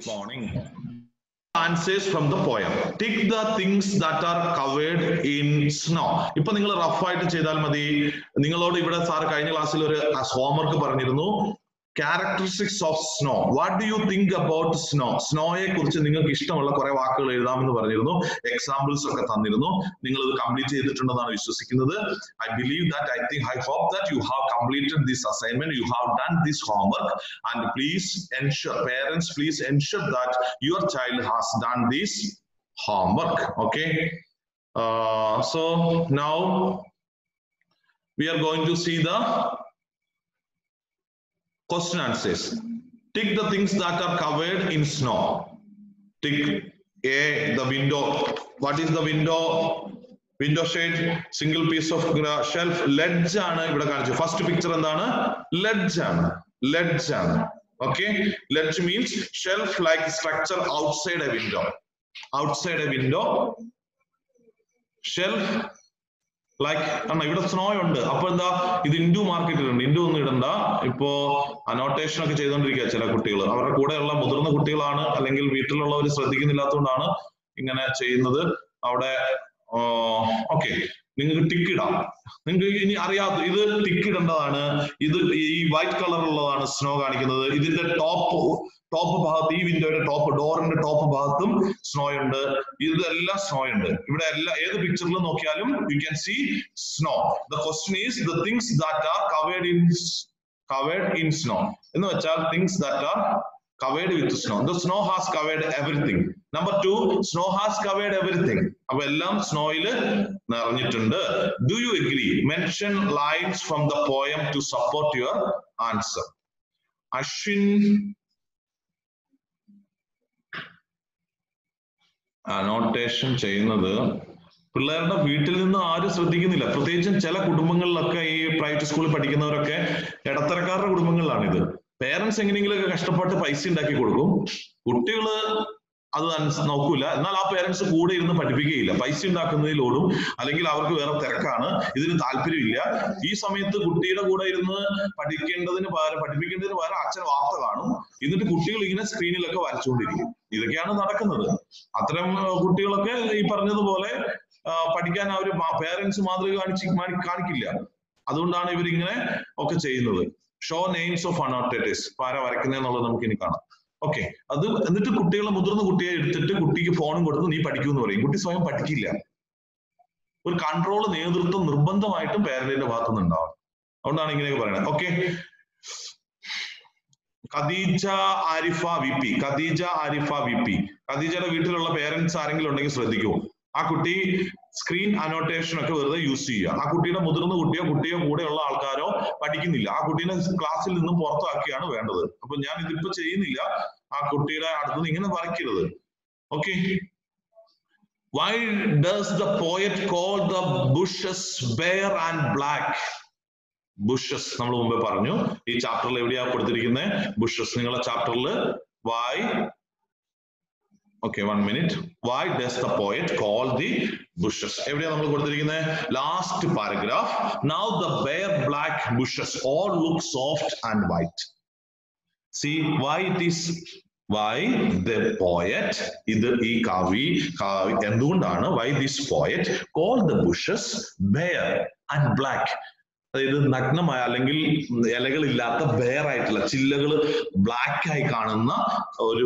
morning. Answers from the poem. Tick the things that are covered in snow. ഇപ്പൊ നിങ്ങൾ rough ആയിട്ട് ചെയ്താൽ മതി നിങ്ങളോട് ഇവിടെ സാർ കഴിഞ്ഞ ക്ലാസ്സിൽ ഒരു ഹോംവർക്ക് പറഞ്ഞിരുന്നു characteristics of snow what do you think about snow snow കുറിച്ച് നിങ്ങൾക്ക് ഇഷ്ടമുള്ള കുറെ വാക്കുകൾ എഴുതാമെന്ന് പറഞ്ഞിരുന്നു എക്സാമ്പിൾസ് ഒക്കെ തന്നിരുന്നു നിങ്ങൾ ഇത് കംപ്ലീറ്റ് ചെയ്തിട്ടുണ്ടെന്നാണ് വിശ്വസിക്കുന്നത് I believe that I think I hope that you have completed this assignment you have done this homework and please ensure parents please ensure that your child has done this homework okay uh, so now we are going to see the question answers tick the things that are covered in snow tick a the window what is the window window shade single piece of shelf ledge ആണ് ഇവിടെ കാണിച്ചത് first picture എന്താണ് ledge ആണ് ledge ആണ് okay ledge means shelf like structure outside a window outside a window shelf like ആണ് ഇവിടെ snow ഉണ്ട് അപ്പൊ എന്താ ഇത് ഇൻഡു മാർക്കറ്റിലുണ്ട് ഇൻഡു ഒന്നും ഇടണ്ട ഇപ്പോ അനോട്ടേഷൻ ഒക്കെ ചെയ്തുകൊണ്ടിരിക്കുക ചില കുട്ടികൾ അവരുടെ കൂടെയുള്ള മുതിർന്ന കുട്ടികളാണ് അല്ലെങ്കിൽ വീട്ടിലുള്ളവർ ശ്രദ്ധിക്കുന്നില്ലാത്തതുകൊണ്ടാണ് ഇങ്ങനെ ചെയ്യുന്നത് അവിടെ ഓക്കെ നിങ്ങൾക്ക് ടിക്ക് ഇടാം നിങ്ങൾക്ക് ഇനി അറിയാത്ത ഇത് ടിക്ക് ഇടേണ്ടതാണ് ഇത് ഈ വൈറ്റ് കളറുള്ളതാണ് സ്നോ കാണിക്കുന്നത് ഇതിന്റെ ടോപ്പ് ടോപ്പ് ഭാഗത്ത് ഈ വിൻഡോയുടെ ടോപ്പ് ഡോറിന്റെ ടോപ്പ് ഭാഗത്തും സ്നോ ഉണ്ട് ഇതെല്ലാം സ്നോ ഉണ്ട് ഇവിടെ എല്ലാ ഏത് പിക്ചറിൽ നോക്കിയാലും you can see snow the question is the things that are covered in covered in snow എന്ന് വെച്ചാൽ things that are covered with snow the snow has covered everything number two snow has covered everything അപ്പൊ എല്ലാം സ്നോയിൽ നിറഞ്ഞിട്ടുണ്ട് do you agree mention lines from the poem to support your answer Ashwin annotation ചെയ്യുന്നത് പിള്ളേരുടെ വീട്ടിൽ നിന്ന് ആരും ശ്രദ്ധിക്കുന്നില്ല പ്രത്യേകിച്ചും ചില കുടുംബങ്ങളിലൊക്കെ ഈ പ്രൈവറ്റ് സ്കൂളിൽ പഠിക്കുന്നവരൊക്കെ ഇടത്തരക്കാരുടെ കുടുംബങ്ങളിലാണ് ഇത് പേരൻസ് എങ്ങനെയെങ്കിലുമൊക്കെ കഷ്ടപ്പെട്ട് പൈസ ഉണ്ടാക്കി കൊടുക്കും കുട്ടികള് അത് നോക്കൂല എന്നാൽ ആ പേരൻസ് കൂടെ ഇരുന്ന് പഠിപ്പിക്കുകയില്ല പൈസ ഉണ്ടാക്കുന്നതിലോടും അല്ലെങ്കിൽ അവർക്ക് വേറെ തിരക്കാണ് ഇതിന് താല്പര്യമില്ല ഈ സമയത്ത് കുട്ടിയുടെ കൂടെ ഇരുന്ന് പഠിക്കേണ്ടതിന് പകരം പഠിപ്പിക്കേണ്ടതിന് പകരം അച്ഛൻ വാർത്ത കാണും എന്നിട്ട് കുട്ടികൾ ഇങ്ങനെ സ്ക്രീനിലൊക്കെ വരച്ചുകൊണ്ടിരിക്കും ഇതൊക്കെയാണ് നടക്കുന്നത് അത്തരം കുട്ടികളൊക്കെ ഈ പറഞ്ഞതുപോലെ പഠിക്കാൻ അവർ പേരൻസ് മാതൃക കാണിച്ച് കാണിക്കില്ല അതുകൊണ്ടാണ് ഇവരിങ്ങനെ ഒക്കെ ചെയ്യുന്നത് ഷോ നെയിംസ് ഓഫ് അണോട്ടേറ്റേഴ്സ് ആരാ വരയ്ക്കുന്നതെന്നുള്ളത് നമുക്ക് ഇനി കാണാം ഓക്കെ അത് എന്നിട്ട് കുട്ടികളെ മുതിർന്ന കുട്ടിയെ എടുത്തിട്ട് കുട്ടിക്ക് ഫോണും കൊടുത്ത് നീ പഠിക്കൂ എന്ന് പറയും കുട്ടി സ്വയം പഠിക്കില്ല ഒരു കൺട്രോൾ നേതൃത്വം നിർബന്ധമായിട്ടും പേരന്റിന്റെ ഭാഗത്തുനിന്ന് ഉണ്ടാവണം അതുകൊണ്ടാണ് ഇങ്ങനെയൊക്കെ പറയുന്നത് okay Khadeeja Arifa V P Khadeeja Arifa V P ഖദീജയുടെ വീട്ടിലുള്ള പേരൻസ് ആരെങ്കിലും ഉണ്ടെങ്കിൽ ശ്രദ്ധിക്കൂ ആ കുട്ടി സ്ക്രീൻ അനോട്ടേഷൻ ഒക്കെ വെറുതെ യൂസ് ചെയ്യുക ആ കുട്ടിയുടെ മുതിർന്ന കുട്ടിയോ കുട്ടിയോ കൂടെയുള്ള ആൾക്കാരോ പഠിക്കുന്നില്ല ആ കുട്ടീനെ ക്ലാസ്സിൽ നിന്നും പുറത്താക്കിയാണ് വേണ്ടത് അപ്പൊ ഞാൻ ഇതിപ്പോ ചെയ്യുന്നില്ല ആ കുട്ടിയുടെ അടുത്തുനിന്ന് ഇങ്ങനെ വരയ്ക്കരുത് okay why does the poet call the bushes bare and black bushes നമ്മൾ മുമ്പേ പറഞ്ഞു ഈ ചാപ്റ്ററിൽ എവിടെയാ കൊടുത്തിരിക്കുന്നത് ബുഷസ് നിങ്ങളുടെ ചാപ്റ്ററിൽ why okay one minute why does the poet call the bushes എവിടെയാ നമ്മൾ കൊടുത്തിരിക്കുന്നത് last paragraph now the bare black bushes all look soft and white see why it is why the poet ഇത് ഈ കവി എന്തുകൊണ്ടാണ് why this poet call the bushes bare and black അതായത് നഗ്നമായ അല്ലെങ്കിൽ ഇലകളില്ലാത്ത ബെയർ ആയിട്ടുള്ള ചില്ലകൾ ബ്ലാക്ക് ആയി കാണുന്ന ഒരു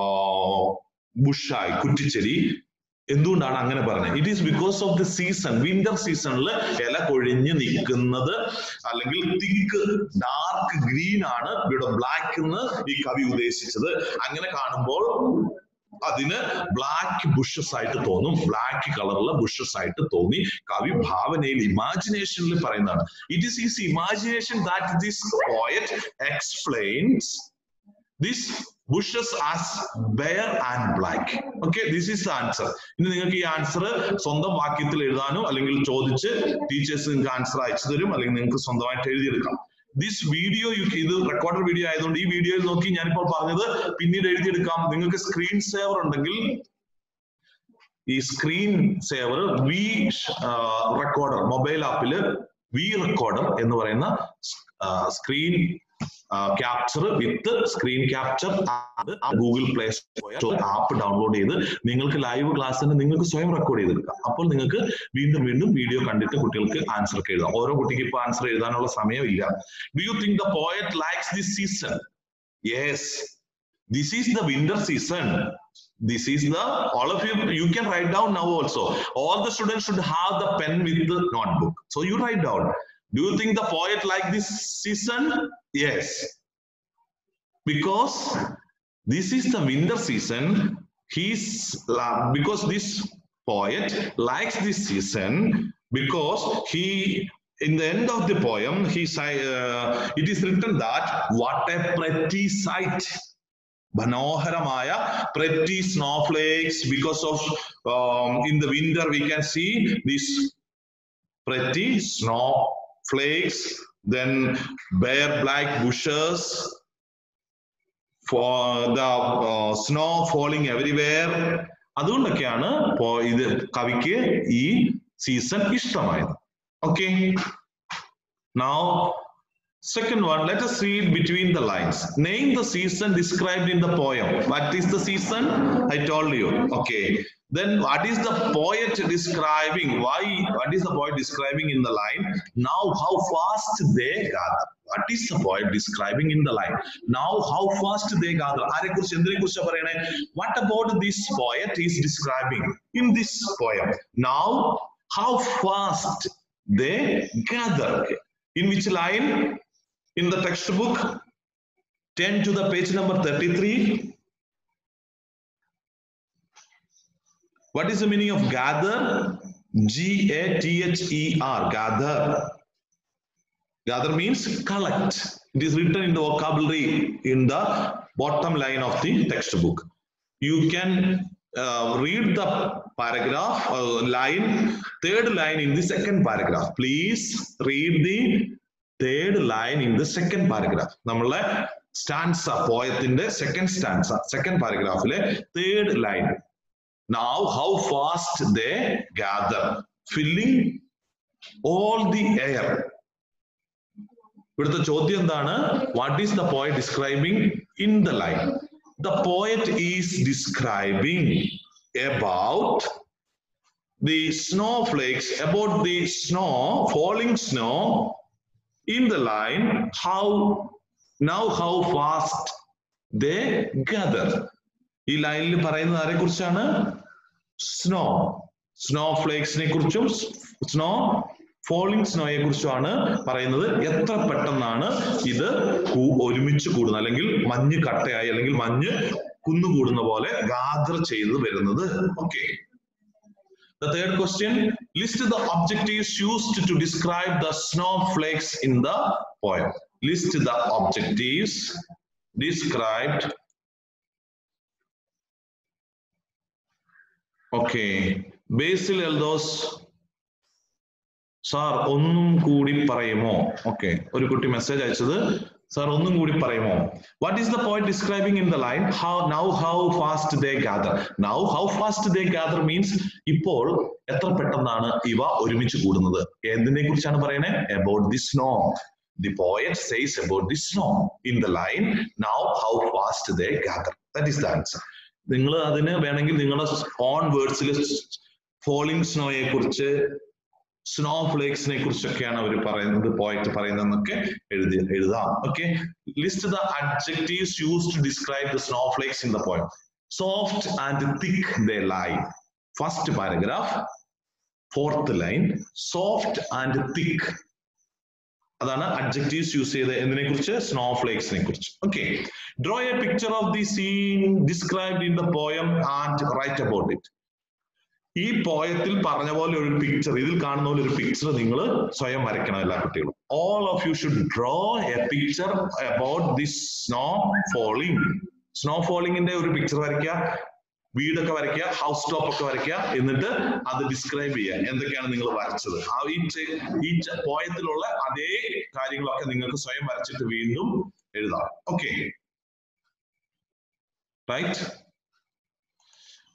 ബുഷായി കുറ്റിച്ചെടി എന്തുകൊണ്ടാണ് അങ്ങനെ പറഞ്ഞത് it is because of the season winter സീസണിൽ ഇല കൊഴിഞ്ഞ് നിൽക്കുന്നത് അല്ലെങ്കിൽ തിക്ക് ഡാർക്ക് ഗ്രീൻ ആണ് ഇവിടെ ബ്ലാക്ക് എന്ന് ഈ കവി ഉദ്ദേശിച്ചത് അങ്ങനെ കാണുമ്പോൾ അതിന് ബ്ലാക്ക് ബുഷസ് ആയിട്ട് തോന്നും ബ്ലാക്ക് കളറുള്ള ബുഷസ് ആയിട്ട് തോന്നി കവി ഭാവനയിൽ ഇമാജിനേഷനിൽ പറയുന്നതാണ് it is is imagination that this poet explains this bushes as bare and black okay this is the answer ഇനി നിങ്ങൾക്ക് ഈ ആൻസർ സ്വന്തം വാക്യത്തിൽ എഴുതാനോ അല്ലെങ്കിൽ ചോദിച്ച് ടീച്ചേഴ്സ് നിങ്ങൾക്ക് ആൻസർ അയച്ചു തരും അല്ലെങ്കിൽ നിങ്ങൾക്ക് സ്വന്തമായിട്ട് എഴുതിയെടുക്കാം ദിസ് വീഡിയോ ഇത് റെക്കോർഡർ വീഡിയോ ആയതുകൊണ്ട് ഈ വീഡിയോയിൽ നോക്കി ഞാനിപ്പോൾ പറഞ്ഞത് പിന്നീട് എഴുതിയെടുക്കാം നിങ്ങൾക്ക് സ്ക്രീൻ സേവർ ഉണ്ടെങ്കിൽ ഈ screen saver V recorder mobile ആപ്പില് വി റെക്കോർഡർ എന്ന് പറയുന്ന screen capture with screen capture അത് Google Play Store app download ചെയ്ത് നിങ്ങൾക്ക് ലൈവ് ക്ലാസ്സിന് നിങ്ങൾക്ക് സ്വയം റെക്കോർഡ് ചെയ്തെടുക്കാം അപ്പോൾ നിങ്ങൾക്ക് വീണ്ടും വീണ്ടും വീഡിയോ കണ്ടിട്ട് കുട്ടികൾക്ക് ആൻസർ ഒക്കെ എഴുതാം ഓരോ കുട്ടിക്ക് ഇപ്പൊ ആൻസർ എഴുതാനുള്ള സമയമില്ല do you think the poet likes this season yes this is the winter season this is the all of you you can write down now also all the students should have the pen with the notebook so you write down do you think the poet like this season yes because this is the winter season he's uh, because this poet likes this season because he in the end of the poem he say- uh, it is written that what a pretty sight മനോഹരമായ pretty snowflakes because of um, in the winter we can see these pretty snowflakes then bare black bushes for the uh, snow falling everywhere അതുകൊണ്ടൊക്കെയാണ് പോ- ഇത് കവിക്ക് ഈ season ഇഷ്ടമായത് okay now Second one, let us read between the lines. Name the season described in the poem. What is the season? I told you. Okay. Then what is the poet describing? Why? What is the poet describing in the line? Now how fast they gather. What is the poet describing in the line? Now how fast they gather. ആരെക്കുറിച്ച് എന്തിനെക്കുറിച്ചാ പറയണേ? What about this poet is describing in this poem? Now how fast they gather. In which line? in the textbook 10 to the page number 33 what is the meaning of gather g a t h e r gather gather means collect it is written in the vocabulary in the bottom line of the textbook you can uh, read the paragraph uh, line third line in the second paragraph please read the third line in the second paragraph നമ്മളെ stanza പോയത്തിന്റെ second stanza second പാരഗ്രാഫിലെ third line now how fast they gather filling all the air ഇവിടുത്തെ ചോദ്യം എന്താണ് what is the poet describing in the line the poet is describing about the snowflakes, about the snow, falling snow in the line, how now how fast they gather. ഈ ലൈനിൽ പറയുന്നത് ആരെ കുറിച്ചാണ് snow snow ഫ്ലേക്സിനെ കുറിച്ചും snow falling സ്നോയെ കുറിച്ചുമാണ് പറയുന്നത് എത്ര പെട്ടെന്നാണ് ഇത് കൂ- ഒരുമിച്ച് കൂടുന്നത് അല്ലെങ്കിൽ മഞ്ഞ് കട്ടയായി അല്ലെങ്കിൽ മഞ്ഞ് കുന്നുകൂടുന്ന പോലെ ഗാദർ ചെയ്ത് വരുന്നത് okay The third question, list the objectives used to describe the snowflakes in the poem. List the objectives described. Okay. Basil Eldos, sir ഒന്നും കൂടി പറയുമോ ഓക്കെ ഒരു കുട്ടി മെസ്സേജ് അയച്ചത് സാർ ഒന്നും കൂടി പറയുമോ what is the point describing in the line how now how fast they gather now how fast they gather means ഇപ്പോൾ എത്ര പെട്ടെന്നാണ് ഇവ ഒരുമിച്ച് കൂടുന്നത് എന്തിനെ കുറിച്ചാണ് പറയണേ about the snow the poet says about the snow in the line now how fast they gather that is the answer നിങ്ങൾ അതിന് വേണമെങ്കിൽ നിങ്ങളുടെ ഓൺ വേർഡ്സിൽ ഫോളിംഗ് സ്നോയെ കുറിച്ച് സ്നോ ഫ്ലേക്സിനെ കുറിച്ചൊക്കെയാണ് അവർ പറയുന്നത് പോയിട്ട് പറയുന്നതെന്നൊക്കെ എഴുതി എഴുതാം okay list the adjectives use to describe the snow flakes in the poem soft and thick the line first paragraph fourth line soft and thick അതാണ് അഡ്ജക്റ്റീവ്സ് യൂസ് ചെയ്ത് എന്തിനെ കുറിച്ച് സ്നോ ഫ്ലേക്സിനെ കുറിച്ച് okay draw a picture of the scene described in the poem and write about it ഈ പോയത്തിൽ പറഞ്ഞ പോലെ ഒരു പിക്ചർ ഇതിൽ കാണുന്ന പോലെ ഒരു പിക്ചർ നിങ്ങൾ സ്വയം വരയ്ക്കണം എല്ലാ കുട്ടികളും all of you should draw a picture about this snow falling snow ഫോളിംഗിന്റെ ഒരു പിക്ചർ വരയ്ക്കുക വീടൊക്കെ വരയ്ക്കുക ഹൗസ് ടോപ്പ് ഒക്കെ വരയ്ക്കുക എന്നിട്ട് അത് ഡിസ്ക്രൈബ് ചെയ്യുക എന്തൊക്കെയാണ് നിങ്ങൾ വരച്ചത് ആ ഈ ചെ- ഈ ചെ- പോയത്തിലുള്ള അതേ കാര്യങ്ങളൊക്കെ നിങ്ങൾക്ക് സ്വയം വരച്ചിട്ട് വീണ്ടും എഴുതാം okay write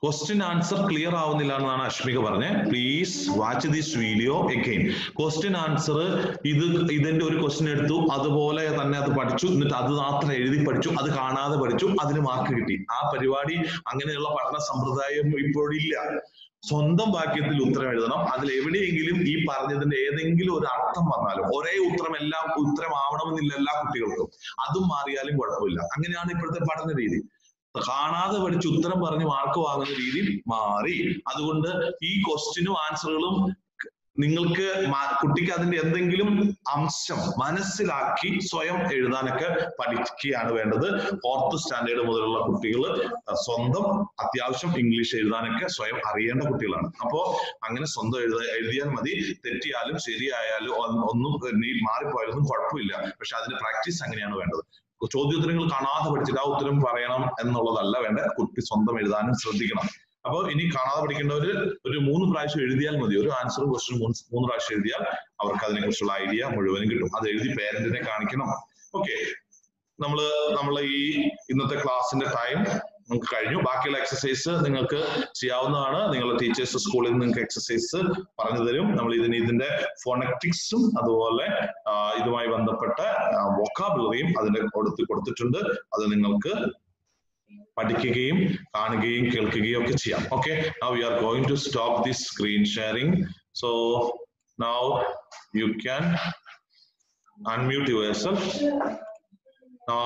question answer clear ആവുന്നില്ല എന്നാണ് അഷ്മിക പറഞ്ഞത് please watch this video again question answer ഇത് ഇതിന്റെ ഒരു ക്വസ്റ്റ്യൻ എടുത്തു അതുപോലെ തന്നെ അത് പഠിച്ചു എന്നിട്ട് അത് മാത്രം എഴുതി പഠിച്ചു അത് കാണാതെ പഠിച്ചു അതിന് മാർക്ക് കിട്ടി ആ പരിപാടി അങ്ങനെയുള്ള പഠന സമ്പ്രദായം ഇപ്പോഴില്ല സ്വന്തം വാക്യത്തിൽ ഉത്തരം എഴുതണം അതിൽ എവിടെയെങ്കിലും ഈ പറഞ്ഞതിന്റെ ഏതെങ്കിലും ഒരു അർത്ഥം വന്നാലും ഒരേ ഉത്തരം എല്ലാം ഉത്തരം ആവണമെന്നില്ല എല്ലാ കുട്ടികൾക്കും അതും മാറിയാലും കുഴപ്പമില്ല അങ്ങനെയാണ് ഇപ്പോഴത്തെ പഠന രീതി കാണാതെ പഠിച്ച് ഉത്തരം പറഞ്ഞ് മാർക്ക് വാങ്ങുന്ന രീതി മാറി അതുകൊണ്ട് ഈ ക്വസ്റ്റ്യനും ആൻസറുകളും നിങ്ങൾക്ക് മ- കുട്ടിക്ക് അതിന്റെ എന്തെങ്കിലും അംശം മനസ്സിലാക്കി സ്വയം എഴുതാനൊക്കെ പഠിക്കുകയാണ് വേണ്ടത് ഫോർത്ത് സ്റ്റാൻഡേർഡ് മുതലുള്ള കുട്ടികൾ സ്വന്തം അത്യാവശ്യം ഇംഗ്ലീഷ് എഴുതാനൊക്കെ സ്വയം അറിയേണ്ട കുട്ടികളാണ് അപ്പോ അങ്ങനെ സ്വന്തം എഴുത എഴുതിയാൽ മതി തെറ്റിയാലും ശരിയായാലും ഒ- ഒന്നും നീ മാറിപ്പോയാലൊന്നും കുഴപ്പമില്ല പക്ഷെ അതിന് പ്രാക്ടീസ് അങ്ങനെയാണ് വേണ്ടത് ചോദ്യോത്തരങ്ങൾ കാണാതെ പഠിച്ചിട്ട് ആ ഉത്തരം പറയണം എന്നുള്ളതല്ല വേണ്ട കുട്ടി സ്വന്തം എഴുതാനും ശ്രദ്ധിക്കണം അപ്പൊ ഇനി കാണാതെ പഠിക്കേണ്ടവര് ഒരു മൂന്ന് പ്രാവശ്യം എഴുതിയാൽ മതി ഒരു ആൻസറും ക്വസ്റ്റ്യൻ മൂന്ന് മൂന്ന് പ്രാവശ്യം എഴുതിയാൽ അവർക്ക് അതിനെ കുറിച്ചുള്ള ഐഡിയ മുഴുവനും കിട്ടും അത് എഴുതി പേരന്റിനെ കാണിക്കണം ഓക്കെ നമ്മള് നമ്മൾ ഈ ഇന്നത്തെ ക്ലാസ്സിന്റെ ടൈം നമുക്ക് കഴിഞ്ഞു ബാക്കിയുള്ള എക്സസൈസ് നിങ്ങൾക്ക് ചെയ്യാവുന്നതാണ് നിങ്ങളുടെ ടീച്ചേഴ്സ് സ്കൂളിൽ നിന്ന് നിങ്ങൾക്ക് എക്സസൈസ് പറഞ്ഞു തരും നമ്മൾ ഇതിന് ഇതിന്റെ ഫോണറ്റിക്സും അതുപോലെ ആ, ഇതുമായി ബന്ധപ്പെട്ട വൊക്കാബുലറിയും അതിന്റെ കൊടുത്ത് കൊടുത്തിട്ടുണ്ട് അത് നിങ്ങൾക്ക് പഠിക്കുകയും കാണുകയും കേൾക്കുകയും ഒക്കെ ചെയ്യാം okay now we are going to stop this screen sharing so now you can unmute yourself. Now,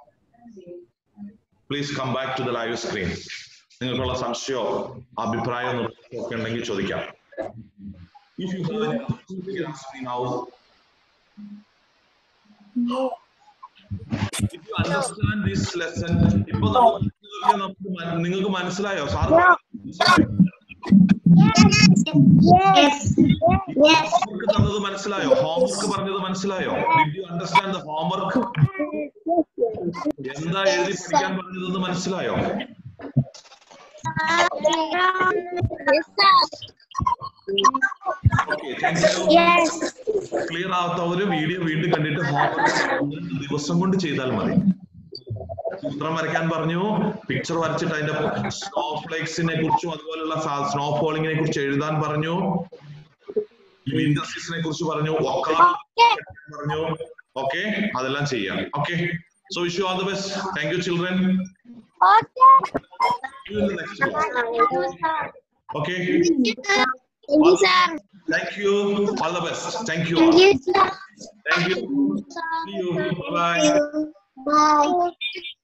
please come back to the live screen. നിങ്ങൾക്കുള്ള സംശയമോ അഭിപ്രായമോ നിർദ്ദേശമോ ഒക്കെ ഉണ്ടെങ്കിൽ ചോദിക്കാം If you have any questions, you can ask me now. If you understand this lesson, ഇപ്പൊ നമുക്ക് ഇതൊക്കെ നമുക്ക് മന- നിങ്ങൾക്ക് മനസ്സിലായോ സാർ ഹോംവർക്ക് തന്നത് മനസ്സിലായോ ഹോംവർക്ക് പറഞ്ഞത് മനസ്സിലായോ did you understand the homework എന്താ എഴുതി പഠിക്കാൻ പറഞ്ഞതെന്ന് മനസ്സിലായോ ഓക്കെ താങ്ക് യു ക്ലിയർ ആവാത്തവര് വീഡിയോ വീണ്ടും കണ്ടിട്ട് ഹോംവർക്ക് ദിവസം കൊണ്ട് ചെയ്താൽ മതി ചിത്രം വരയ്ക്കാൻ പറഞ്ഞു പിക്ചർ വരച്ചിട്ട് അതിന്റെ സ്നോ ഫ്ലേക്സിനെ കുറിച്ചും അതുപോലുള്ള സ്നോ ഫോളിങ്ങിനെ കുറിച്ച് എഴുതാൻ പറഞ്ഞു വിന്റർ സീസണിനെ കുറിച്ച് പറഞ്ഞു ഒക്കെ പറഞ്ഞു ഓക്കെ അതെല്ലാം ചെയ്യാം okay so wish you all the best thank you children next okay thank you all the best thank you thank you See you. Bye. Bye.